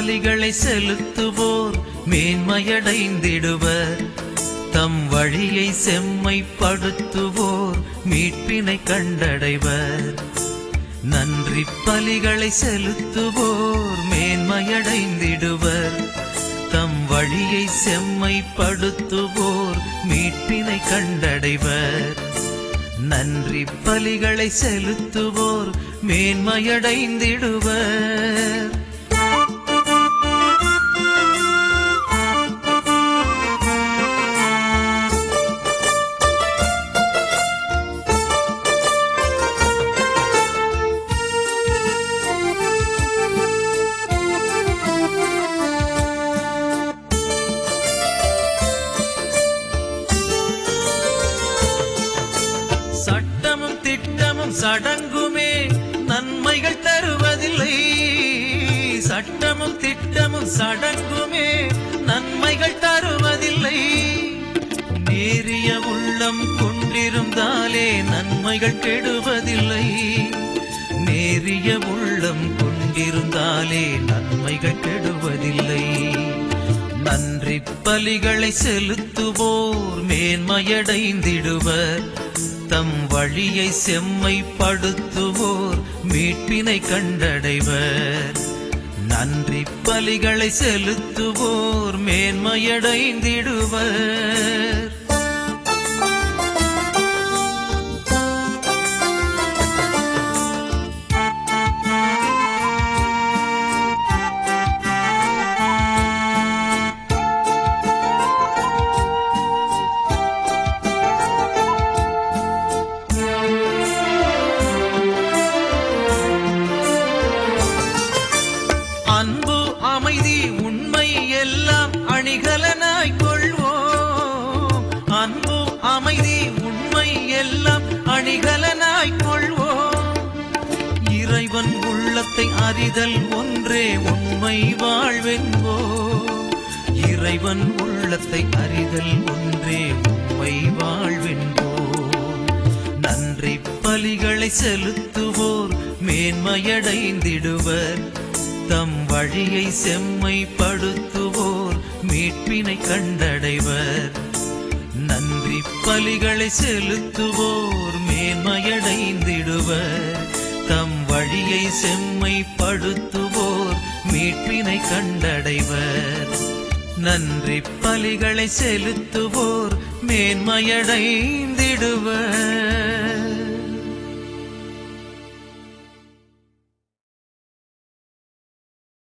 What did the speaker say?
பலிகளை செலுத்துவோர் மேன்மையடைந்திடுவர் தம் வழியை செம்மைப்படுத்துவோர் மீட்பினை கண்டடைவர் நன்றி பலிகளை செலுத்துவோர் மேன்மையடைந்திடுவர் தம் வழியை செம்மைப்படுத்துவோர் மீட்பினை கண்டடைவர் நன்றி பலிகளை செலுத்துவோர் மேன்மையடைந்திடுவர் சட்டமும் திட்டமும் சடங்குமே நன்மைகள் தருவதில்லை சட்டமும் திட்டமும் சடங்குமே நன்மைகள் தருவதில்லை நேரிய உள்ளம் கொண்டிருந்தாலே நன்மைகள் கெடுவதில்லை நேரிய உள்ளம் கொண்டிருந்தாலே நன்மைகள் கெடுவதில்லை நன்றி பலிகளை செலுத்துவோர் மேன்மையடைந்திடுவர் தம் வழியை செம்மைப்படுத்துவோர் மீட்பினை கண்டடைவர் நன்றி பலிகளை செலுத்துவோர் மேன்மையடைந்திடுவர் அன்பு அமைதி உண்மை எல்லாம் அணிகலனாய் கொள்வோம் அன்பு அமைதி உண்மை எல்லாம் அணிகலனாய் கொள்வோம் இறைவன் உள்ளத்தை அறிதல் ஒன்றே உண்மை வாழ்வென்போம் இறைவன் உள்ளத்தை அறிதல் ஒன்றே உண்மை வாழ்வென்போம் நன்றி பலிகளை செலுத்துவோர் மேன்மையடைந்திடுவர் தம் வழியை செம்மைப்படுத்துவோர் மீட்பினை கண்டடைவர் நன்றி பலிகளை செலுத்துவோர் மேன்மையடைந்திடுவர் தம் வழியை செம்மைப்படுத்துவோர் மீட்பினை கண்டடைவர் நன்றி பலிகளை செலுத்துவோர் மேன்மையடைந்திடுவர்